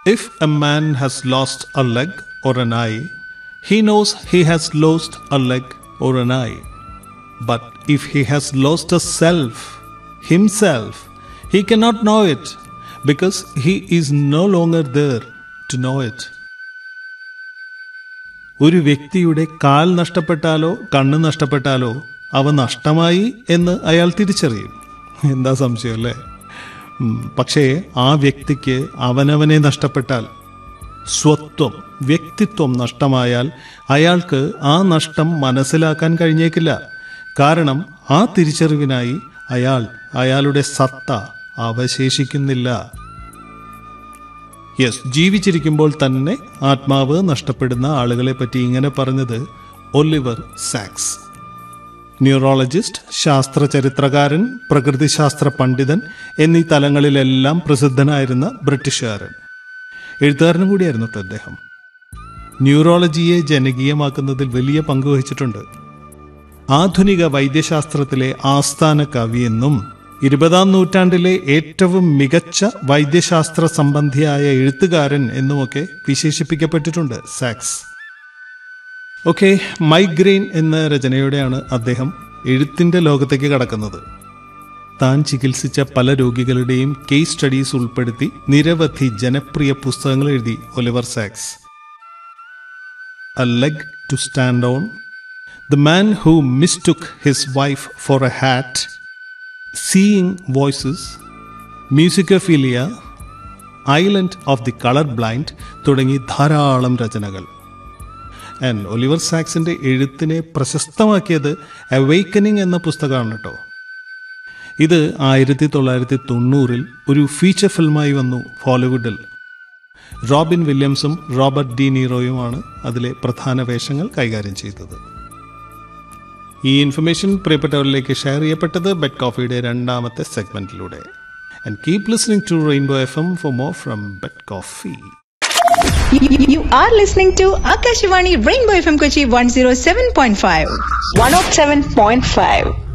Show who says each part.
Speaker 1: If a man has lost a leg or an eye, he knows he has lost a leg or an eye. But if he has lost a self, himself, he cannot know it because he is no longer there to know it. ഒരു വ്യക്തിയുടെ കാൽ നഷ്ടപ്പെട്ടാലോ കണ്ണ് നഷ്ടപ്പെട്ടാലോ അവ നഷ്ടമായി എന്ന് അയാൾ തിരിച്ചറിയും എന്താ സംശയം അല്ലേ ഉം, പക്ഷേ ആ വ്യക്തിക്ക് അവനവനെ നഷ്ടപ്പെട്ടാൽ സ്വത്വം വ്യക്തിത്വം നഷ്ടമായാൽ അയാൾക്ക് ആ നഷ്ടം മനസ്സിലാക്കാൻ കഴിഞ്ഞേക്കില്ല കാരണം ആ തിരിച്ചറിവിനായി അയാൾ അയാളുടെ സത്ത അവശേഷിക്കുന്നില്ല യെസ് ജീവിച്ചിരിക്കുമ്പോൾ തന്നെ ആത്മാവ് നഷ്ടപ്പെടുന്ന ആളുകളെ പറ്റി ഇങ്ങനെ പറഞ്ഞത് ഒലിവർ സാക്സ് ന്യൂറോളജിസ്റ്റ് ശാസ്ത്ര ചരിത്രകാരൻ പ്രകൃതിശാസ്ത്ര പണ്ഡിതൻ എന്നീ തലങ്ങളിലെല്ലാം പ്രസിദ്ധനായിരുന്ന ബ്രിട്ടീഷുകാരൻ എഴുത്തുകാരനും കൂടിയായിരുന്നു കേട്ടോ അദ്ദേഹം ന്യൂറോളജിയെ ജനകീയമാക്കുന്നതിൽ വലിയ പങ്ക് വഹിച്ചിട്ടുണ്ട് ആധുനിക വൈദ്യശാസ്ത്രത്തിലെ ആസ്ഥാന കവിയെന്നും ഇരുപതാം നൂറ്റാണ്ടിലെ ഏറ്റവും മികച്ച വൈദ്യശാസ്ത്ര സംബന്ധിയായ എഴുത്തുകാരൻ എന്നുമൊക്കെ വിശേഷിപ്പിക്കപ്പെട്ടിട്ടുണ്ട് സാക്സ് ഓക്കെ മൈഗ്രെയിൻ എന്ന രചനയോടെയാണ് അദ്ദേഹം എഴുത്തിന്റെ ലോകത്തേക്ക് കടക്കുന്നത് താൻ ചികിത്സിച്ച പല രോഗികളുടെയും കേസ് സ്റ്റഡീസ് ഉൾപ്പെടുത്തി നിരവധി ജനപ്രിയ പുസ്തകങ്ങൾ എഴുതി Oliver Sacks a leg to stand on the man who mistook his wife for a hat seeing voices musicophilia island of the colour blind തുടങ്ങി ധാരാളം രചനകൾ ആൻഡ് ഒലിവർ സാക്സിന്റെ എഴുത്തിനെ പ്രശസ്തമാക്കിയത് അവേക്കനിങ് എന്ന പുസ്തകമാണ് കേട്ടോ ഇത് ആയിരത്തി തൊള്ളായിരത്തി തൊണ്ണൂറിൽ ഒരു ഫീച്ചർ ഫിൽമായി വന്നു ഹോളിവുഡിൽ റോബിൻ വില്യംസും റോബർട്ട് ഡി നീറോയുമാണ് അതിലെ പ്രധാന വേഷങ്ങൾ കൈകാര്യം ചെയ്തത് ഈ ഇൻഫർമേഷൻ പ്രിയപ്പെട്ടവരിലേക്ക് ഷെയർ ചെയ്യപ്പെട്ടത് ബെഡ് കോഫിയുടെ രണ്ടാമത്തെ സെഗ്മെന്റിലൂടെ and keep listening to Rainbow F M for more from bed coffee
Speaker 2: You, you are listening to Akashivani Rainbow FM Kochi 107.5. 107.5.